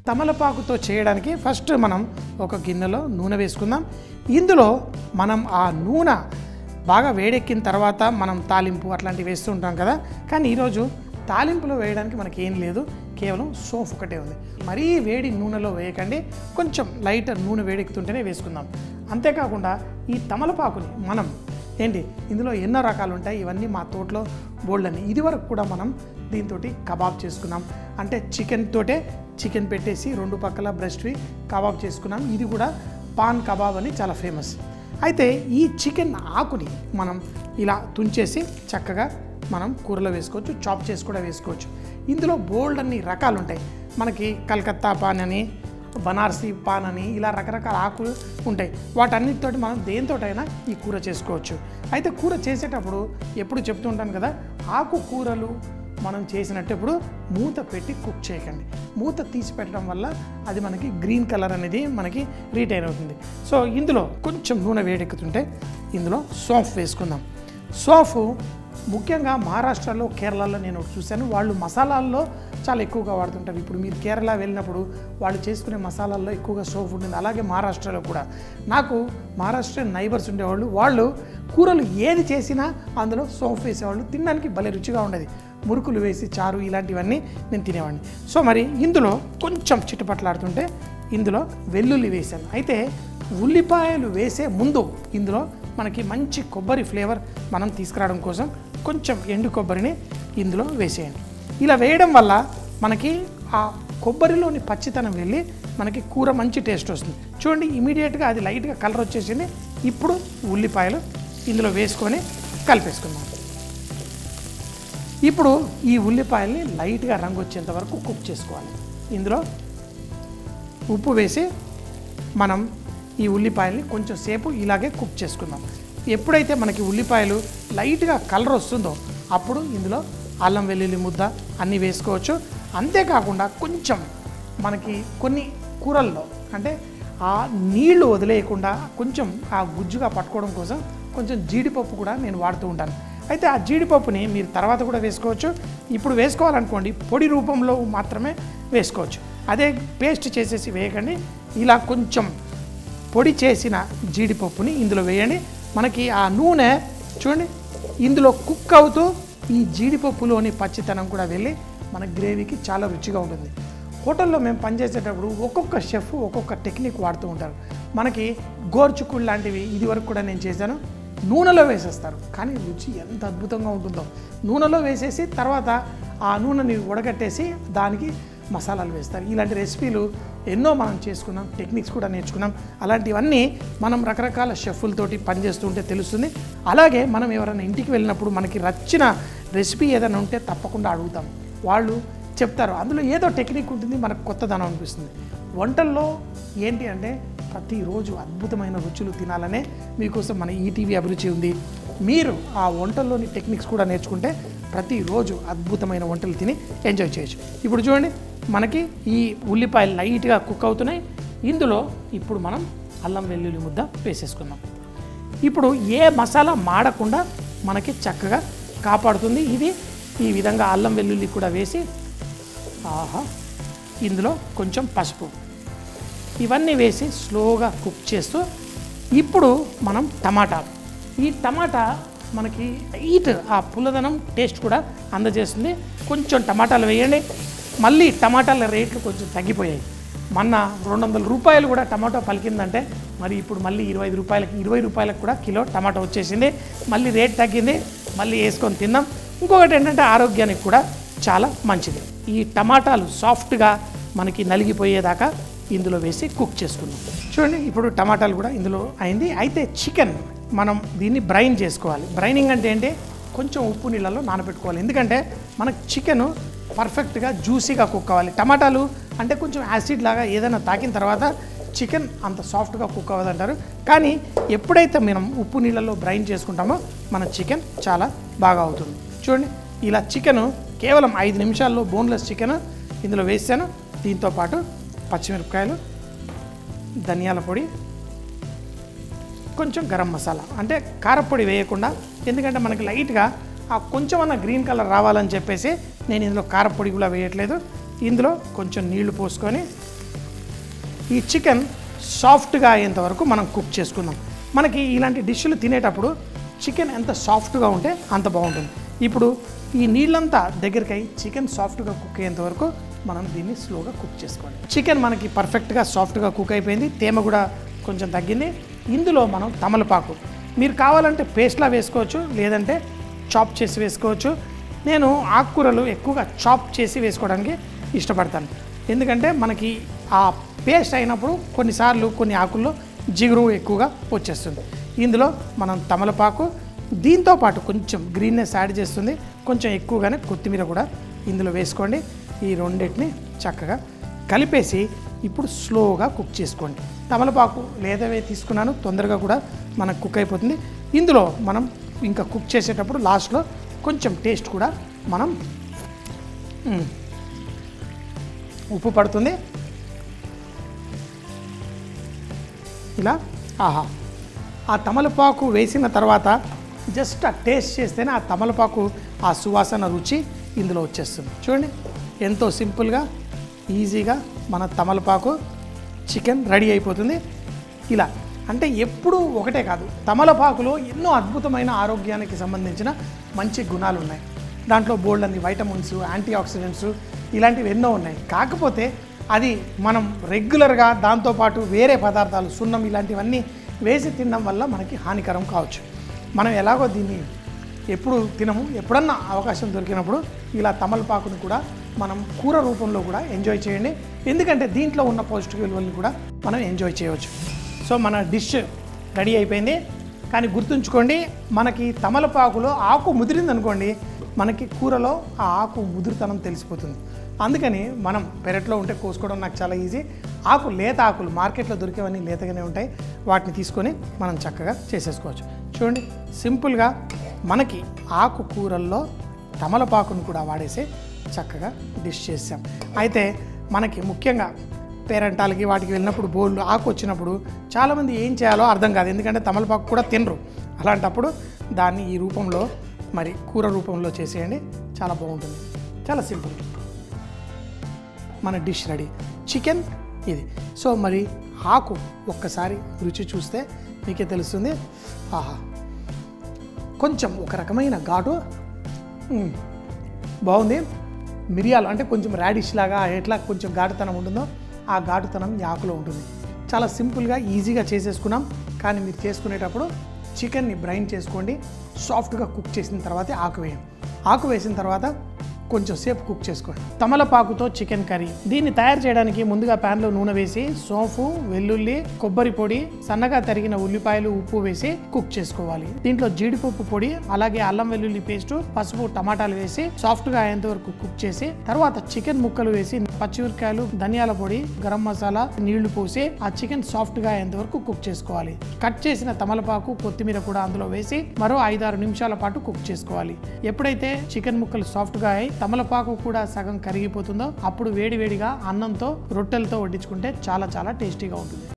తమలపాకుతో చేయడానికి ఫస్ట్ మనం ఒక గిన్నెలో నూనె వేసుకుందాం ఇందులో మనం ఆ నూనె బాగా వేడెక్కిన తర్వాత మనం తాలింపు అట్లాంటివి వేస్తూ ఉంటాం కదా కానీ ఈరోజు తాలింపులో వేయడానికి మనకి ఏం లేదు కేవలం సోఫ్ ఒకటే ఉంది మరీ వేడి నూనెలో వేయకండి కొంచెం లైట్ నూనె వేడెక్కుతుంటేనే వేసుకుందాం అంతేకాకుండా ఈ తమలపాకుని మనం ఏంటి ఇందులో ఎన్నో రకాలు ఉంటాయి ఇవన్నీ మా తోటలో బోల్డ్ అని ఇది వరకు కూడా మనం దీంతో కబాబ్ చేసుకున్నాం అంటే చికెన్ తోటే చికెన్ పెట్టేసి రెండు పక్కల బ్రెస్ట్వి కబాబ్ చేసుకున్నాం ఇది కూడా పాన్ కబాబ్ అని చాలా ఫేమస్ అయితే ఈ చికెన్ ఆకుని మనం ఇలా తుంచేసి చక్కగా మనం కూరలో వేసుకోవచ్చు చాప్ చేసి కూడా వేసుకోవచ్చు ఇందులో బోల్డ్ అన్ని రకాలు ఉంటాయి మనకి కలకత్తా పాన్ అని బనారసి పాన్ అని ఇలా రకరకాల ఆకులు ఉంటాయి వాటన్నిటితోటి మనం దేనితోటైనా ఈ కూర చేసుకోవచ్చు అయితే కూర చేసేటప్పుడు ఎప్పుడు చెప్తూ ఉంటాను కదా ఆకు కూరలు మనం చేసినప్పుడు మూత పెట్టి కుక్ చేయకండి మూత తీసి పెట్టడం వల్ల అది మనకి గ్రీన్ కలర్ అనేది మనకి రీటైన్ అవుతుంది సో ఇందులో కొంచెం నూనె వేడెక్కుతుంటే ఇందులో సోఫ్ వేసుకుందాం సోఫ్ ముఖ్యంగా మహారాష్ట్రలో కేరళలో నేను ఒకటి చూశాను వాళ్ళు మసాలాల్లో చాలా ఎక్కువగా వాడుతుంటారు ఇప్పుడు మీరు కేరళ వెళ్ళినప్పుడు వాళ్ళు చేసుకునే మసాలాల్లో ఎక్కువగా సోఫ్ ఉంటుంది అలాగే మహారాష్ట్రలో కూడా నాకు మహారాష్ట్ర నైబర్స్ ఉండేవాళ్ళు వాళ్ళు కూరలు ఏది చేసినా అందులో సోఫ్ వేసేవాళ్ళు తినడానికి భలే రుచిగా ఉండేది మురుకులు వేసి చారు ఇలాంటివన్నీ నేను తినేవాడిని సో మరి ఇందులో కొంచెం చిట్టుపట్లాడుతుంటే ఇందులో వెల్లుల్లి వేశాను అయితే ఉల్లిపాయలు వేసే ముందు ఇందులో మనకి మంచి కొబ్బరి ఫ్లేవర్ మనం తీసుకురావడం కోసం కొంచెం ఎండు కొబ్బరిని ఇందులో వేసేయండి ఇలా వేయడం వల్ల మనకి ఆ కొబ్బరిలోని పచ్చితనం వెళ్ళి మనకి కూర మంచి టేస్ట్ వస్తుంది చూడండి ఇమీడియట్గా అది లైట్గా కలర్ వచ్చేసింది ఇప్పుడు ఉల్లిపాయలు ఇందులో వేసుకొని కలిపేసుకుందాం ఇప్పుడు ఈ ఉల్లిపాయల్ని లైట్గా రంగు వచ్చేంత వరకు కుక్ చేసుకోవాలి ఇందులో ఉప్పు వేసి మనం ఈ ఉల్లిపాయల్ని కొంచెం సేపు ఇలాగే కుక్ చేసుకుందాం ఎప్పుడైతే మనకి ఉల్లిపాయలు లైట్గా కలర్ వస్తుందో అప్పుడు ఇందులో అల్లం వెల్లుల్లి ముద్ద అన్నీ వేసుకోవచ్చు అంతేకాకుండా కొంచెం మనకి కొన్ని కూరల్లో అంటే ఆ నీళ్లు వదిలేయకుండా కొంచెం ఆ గుజ్జుగా పట్టుకోవడం కోసం కొంచెం జీడిపప్పు కూడా నేను వాడుతూ ఉంటాను అయితే ఆ జీడిపప్పుని మీరు తర్వాత కూడా వేసుకోవచ్చు ఇప్పుడు వేసుకోవాలనుకోండి పొడి రూపంలో మాత్రమే వేసుకోవచ్చు అదే పేస్ట్ చేసేసి వేయకండి ఇలా కొంచెం పొడి చేసిన జీడిపప్పుని ఇందులో వేయండి మనకి ఆ నూనె చూడండి ఇందులో కుక్ అవుతూ ఈ జీడిపప్పులోని పచ్చితనం కూడా వెళ్ళి మన గ్రేవీకి చాలా రుచిగా ఉంటుంది హోటల్లో మేము పనిచేసేటప్పుడు ఒక్కొక్క షెఫ్ ఒక్కొక్క టెక్నిక్ వాడుతూ ఉంటారు మనకి గోర్చుకుళ్ళు లాంటివి ఇది వరకు కూడా నేను చేశాను నూనెలో వేసేస్తారు కానీ రుచి ఎంత అద్భుతంగా ఉంటుందో నూనెలో వేసేసి తర్వాత ఆ నూనెని ఉడకట్టేసి దానికి మసాలాలు వేస్తారు ఇలాంటి రెసిపీలు ఎన్నో మనం చేసుకున్నాం టెక్నిక్స్ కూడా నేర్చుకున్నాం అలాంటివన్నీ మనం రకరకాల షెఫ్లతోటి పనిచేస్తుంటే తెలుస్తుంది అలాగే మనం ఎవరైనా ఇంటికి వెళ్ళినప్పుడు మనకి నచ్చిన రెసిపీ ఏదైనా ఉంటే తప్పకుండా అడుగుతాం వాళ్ళు చెప్తారు అందులో ఏదో టెక్నిక్ ఉంటుంది మనకు కొత్తదనం అనిపిస్తుంది వంటల్లో ఏంటి అంటే ప్రతిరోజు అద్భుతమైన రుచులు తినాలనే మీకోసం మన ఈటీవీ అభిరుచి ఉంది మీరు ఆ వంటల్లోని టెక్నిక్స్ కూడా నేర్చుకుంటే ప్రతిరోజు అద్భుతమైన వంటలు తిని ఎంజాయ్ చేయొచ్చు ఇప్పుడు చూడండి మనకి ఈ ఉల్లిపాయలు లైట్గా కుక్ అవుతున్నాయి ఇందులో ఇప్పుడు మనం అల్లం వెల్లుల్లి ముద్ద వేసేసుకుందాం ఇప్పుడు ఏ మసాలా మాడకుండా మనకి చక్కగా కాపాడుతుంది ఇది ఈ విధంగా అల్లం వెల్లుల్లి కూడా వేసి ఆహా ఇందులో కొంచెం పసుపు ఇవన్నీ వేసి స్లోగా కుక్ చేస్తూ ఇప్పుడు మనం టమాటా ఈ టమాటా మనకి లైట్ ఆ పుల్లదనం టేస్ట్ కూడా అందజేస్తుంది కొంచెం టమాటాలు వేయండి మళ్ళీ టమాటాల రేట్లు కొంచెం తగ్గిపోయాయి మొన్న రెండు వందల రూపాయలు కూడా టమాటో పలికిందంటే మరి ఇప్పుడు మళ్ళీ ఇరవై ఐదు రూపాయలకి ఇరవై రూపాయలకు కూడా కిలో టమాటో వచ్చేసింది మళ్ళీ రేట్ తగ్గింది మళ్ళీ వేసుకొని తిన్నాం ఇంకొకటి ఏంటంటే ఆరోగ్యానికి కూడా చాలా మంచిది ఈ టమాటాలు సాఫ్ట్గా మనకి నలిగిపోయేదాకా ఇందులో వేసి కుక్ చేసుకుందాం చూడండి ఇప్పుడు టమాటాలు కూడా ఇందులో అయింది అయితే చికెన్ మనం దీన్ని బ్రైన్ చేసుకోవాలి బ్రైనింగ్ అంటే ఏంటి కొంచెం ఉప్పు నీళ్ళలో నానబెట్టుకోవాలి ఎందుకంటే మనకు చికెన్ పర్ఫెక్ట్గా జ్యూసీగా కుక్ అవ్వాలి టమాటాలు అంటే కొంచెం యాసిడ్ లాగా ఏదైనా తాకిన తర్వాత చికెన్ అంత సాఫ్ట్గా కుక్ అవ్వదంటారు కానీ ఎప్పుడైతే మనం ఉప్పు నీళ్ళలో బ్రైన్ చేసుకుంటామో మన చికెన్ చాలా బాగా అవుతుంది చూడండి ఇలా చికెన్ కేవలం ఐదు నిమిషాల్లో బోన్లెస్ చికెన్ ఇందులో వేసాను దీంతో పాటు పచ్చిమిరపకాయలు ధనియాల పొడి కొంచెం గరం మసాలా అంటే కారపొడి వేయకుండా ఎందుకంటే మనకి లైట్గా ఆ కొంచెం అన్న గ్రీన్ కలర్ రావాలని చెప్పేసి నేను ఇందులో కారపొడి కూడా వేయట్లేదు ఇందులో కొంచెం నీళ్లు పోసుకొని ఈ చికెన్ సాఫ్ట్గా అయ్యేంత వరకు మనం కుక్ చేసుకుందాం మనకి ఇలాంటి డిష్లు తినేటప్పుడు చికెన్ ఎంత సాఫ్ట్గా ఉంటే అంత బాగుంటుంది ఇప్పుడు ఈ నీళ్ళంతా దగ్గరికి అయి చికెన్ సాఫ్ట్గా కుక్ అయ్యేంత వరకు మనం దీన్ని స్లోగా కుక్ చేసుకోవాలి చికెన్ మనకి పర్ఫెక్ట్గా సాఫ్ట్గా కుక్ అయిపోయింది తేమ కూడా కొంచెం తగ్గింది ఇందులో మనం తమలపాకు మీరు కావాలంటే పేస్ట్లా వేసుకోవచ్చు లేదంటే చాప్ చేసి వేసుకోవచ్చు నేను ఆకుకూరలు ఎక్కువగా చాప్ చేసి వేసుకోవడానికి ఇష్టపడతాను ఎందుకంటే మనకి ఆ పేస్ట్ అయినప్పుడు కొన్నిసార్లు కొన్ని ఆకుల్లో జిగురు ఎక్కువగా వచ్చేస్తుంది ఇందులో మనం తమలపాకు దీంతో పాటు కొంచెం గ్రీన్నెస్ యాడ్ చేస్తుంది కొంచెం ఎక్కువగానే కొత్తిమీర కూడా ఇందులో వేసుకోండి ఈ రెండింటిని చక్కగా కలిపేసి ఇప్పుడు స్లోగా కుక్ చేసుకోండి తమలపాకు లేదవే తీసుకున్నాను తొందరగా కూడా మనకు కుక్ అయిపోతుంది ఇందులో మనం ఇంకా కుక్ చేసేటప్పుడు లాస్ట్లో కొంచెం టేస్ట్ కూడా మనం మ్, ఉప్పు పడుతుంది ఇలా ఆహా ఆ తమలపాకు వేసిన తర్వాత జస్ట్ ఆ టేస్ట్ చేస్తేనే ఆ తమలపాకు ఆ సువాసన రుచి ఇందులో వచ్చేస్తుంది చూడండి ఎంతో సింపుల్గా ఈజీగా మన తమలపాకు చికెన్ రెడీ అయిపోతుంది ఇలా అంటే ఎప్పుడూ ఒకటే కాదు తమలపాకులో ఎన్నో అద్భుతమైన ఆరోగ్యానికి సంబంధించిన మంచి గుణాలు ఉన్నాయి దాంట్లో బోల్డ్ అన్ని వైటమిన్స్ యాంటీ ఆక్సిడెంట్స్ ఇలాంటివి ఎన్నో ఉన్నాయి కాకపోతే అది మనం రెగ్యులర్గా దాంతోపాటు వేరే పదార్థాలు సున్నం ఇలాంటివన్నీ వేసి తినడం వల్ల మనకి హానికరం కావచ్చు మనం ఎలాగో దీన్ని ఎప్పుడు తినము ఎప్పుడన్నా అవకాశం దొరికినప్పుడు ఇలా తమలపాకును కూడా మనం కూర రూపంలో కూడా ఎంజాయ్ చేయండి ఎందుకంటే దీంట్లో ఉన్న పౌష్టిక విలువల్ని కూడా మనం ఎంజాయ్ చేయవచ్చు సో మన డిష్ రెడీ అయిపోయింది కానీ గుర్తుంచుకోండి మనకి తమలపాకులో ఆకు ముదిరిందనుకోండి మనకి కూరలో ఆ ఆకు ముదురుతనం తెలిసిపోతుంది అందుకని మనం పెరట్లో ఉంటే కోసుకోవడం నాకు చాలా ఈజీ ఆకు లేత ఆకులు మార్కెట్లో దొరికేవన్నీ లేతగానే ఉంటాయి వాటిని తీసుకొని మనం చక్కగా చేసేసుకోవచ్చు చూడండి సింపుల్గా మనకి ఆకు కూరల్లో తమలపాకును కూడా వాడేసి చక్కగా డిష్ చేసాం అయితే మనకి ముఖ్యంగా పేరెంటాలకి వాటికి వెళ్ళినప్పుడు బోళ్ళు ఆకు వచ్చినప్పుడు చాలామంది ఏం చేయాలో అర్థం కాదు ఎందుకంటే తమలపాకు కూడా తినరు అలాంటప్పుడు దాన్ని ఈ రూపంలో మరి కూర రూపంలో చేసేయండి చాలా బాగుంటుంది చాలా సింపుల్ మన డిష్ రెడీ చికెన్ ఇది సో మరి ఆకు ఒక్కసారి రుచి చూస్తే మీకే తెలుస్తుంది ఆహా కొంచెం ఒక రకమైన ఘాటు మ్మ్. బాగుంది మిరియాలు అంటే కొంచెం రాడిష్ లాగా ఎట్లా కొంచెం ఘాటుతనం ఉంటుందో ఆ ఘాటుతనం ఈ ఆకులో ఉంటుంది చాలా సింపుల్గా ఈజీగా చేసేసుకున్నాం కానీ మీరు చేసుకునేటప్పుడు చికెన్ని బ్రైన్ చేసుకోండి సాఫ్ట్గా కుక్ చేసిన తర్వాతే ఆకు వేయండి ఆకు వేసిన తర్వాత కొంచెం సేపు కుక్ చేసుకోండి తమలపాకుతో చికెన్ కర్రీ దీన్ని తయారు చేయడానికి ముందుగా ప్యాన్లో నూనె వేసి సోంపు వెల్లుల్లి కొబ్బరి పొడి సన్నగా తరిగిన ఉల్లిపాయలు ఉప్పు వేసి కుక్ చేసుకోవాలి దీంట్లో జీడిపప్పు పొడి అలాగే అల్లం వెల్లుల్లి పేస్ట్ పసుపు టమాటాలు వేసి సాఫ్ట్ గా అయ్యేంత వరకు కుక్ చేసి తర్వాత చికెన్ ముక్కలు వేసి పచ్చిమిరకాయలు ధనియాల పొడి గరం మసాలా నీళ్లు పోసి ఆ చికెన్ సాఫ్ట్ గా అయ్యేంత వరకు కుక్ చేసుకోవాలి కట్ చేసిన తమలపాకు కొత్తిమీర కూడా అందులో వేసి మరో ఐదారు నిమిషాల పాటు కుక్ చేసుకోవాలి ఎప్పుడైతే చికెన్ ముక్కలు సాఫ్ట్ గా అయి తమలపాకు కూడా సగం కరిగిపోతుందో అప్పుడు వేడివేడిగా అన్నంతో రొట్టెలతో వడ్డించుకుంటే చాలా చాలా టేస్టీగా ఉంటుంది